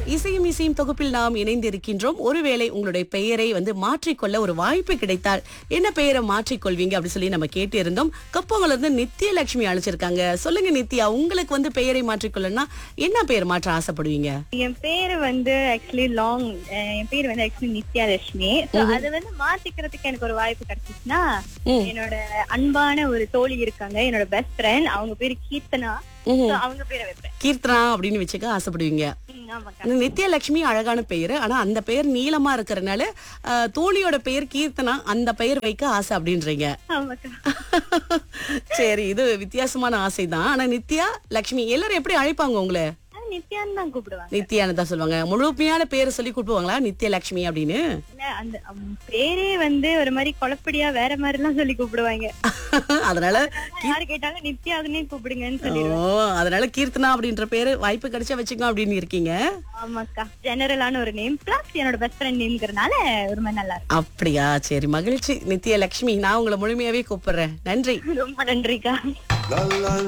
இசையும் இசையும் தொகுப்பில் நாம் இணைந்து இருக்கின்றோம் ஒருவேளை உங்களுடைய பெயரை வந்து மாற்றிக்கொள்ள ஒரு வாய்ப்பு கிடைத்தால் என்ன பெயரை மாற்றிக்கொள்வீங்க அப்படி சொல்லி நம்ம கேட்டு இருந்தோம் கப்பவங்கள இருந்து நித்யலட்சுமி அழைச்சிருக்காங்க சொல்லுங்க நித்யா உங்களுக்கு வந்து பெயரை மாற்றிக்கொள்ளனா என்ன பெயர் மாற்ற ஆசைப்படுவீங்க என் பேரு வந்து ஆக்சுவலி லாங் என் பேர் வந்து ஆக்சுவலி நித்யா லட்சுமி So, அது வந்து மாத்திக்கிறதுக்கு எனக்கு ஒரு வாய்ப்பு கிடைச்சிச்சுன்னா ம். என்னோட அன்பான ஒரு தோழி இருக்காங்க என்னோட பெஸ்ட் ஃப்ரெண்ட் அவங்க பேரு கீர்த்தனா ம்ஹும். So, அவங்க பேரை வைப்பேன் கீர்த்தனா அப்படின்னு வச்சுக்க ஆசைப்படுவீங்க ம், ஆமாக்கா இந்த நித்யலட்சுமி அழகான பெயர் ஆனா அந்த பெயர் நீளமா இருக்கறனால அஹ், தோழியோட பெயர் கீர்த்தனா அந்த பெயர் வைக்க ஆசை அப்படின்றீங்க ஆமாக்கா சரி இது வித்தியாசமான ஆசைதான் ஆனா நித்யா லட்சுமி எல்லாரும் எப்படி அழைப்பாங்க உங்களை ஆனா, நித்யான்னு தான் கூப்பிடுவாங்க நித்யான்னு தான் சொல்லுவாங்க முழுமையான பேரை சொல்லி கூப்பிடுவாங்களா நித்யலட்சுமி அப்படின்னு இல்ல, அந்த அம், பேரே வந்து ஒரு மாதிரி குழப்படியா வேற மாதிரி எல்லாம் சொல்லி கூப்பிடுவாங்க அதனால யாரு கேட்டாலும் நித்யாதுன்னே கூப்பிடுங்கன்னு ஓ சொல்லி அதனால கீர்த்தனா அப்படின்ற பேரு வாய்ப்பு கிடைச்சா வச்சுக்கோ அப்படின்னு இருக்கீங்க ஆமாக்கா ஜெனரலான ஒரு நேம் பிளஸ் என்னோட பெஸ்ட் ஃப்ரெண்ட் நேம்ங்கிறதுனால ஒரு மாதிரி நல்லா அப்படியா சரி மகிழ்ச்சி நித்யலட்சுமி நான் உங்களை முழுமையாவே கூப்பிடுறேன் நன்றி இருக்கும் ரொம்ப நன்றிக்கா La la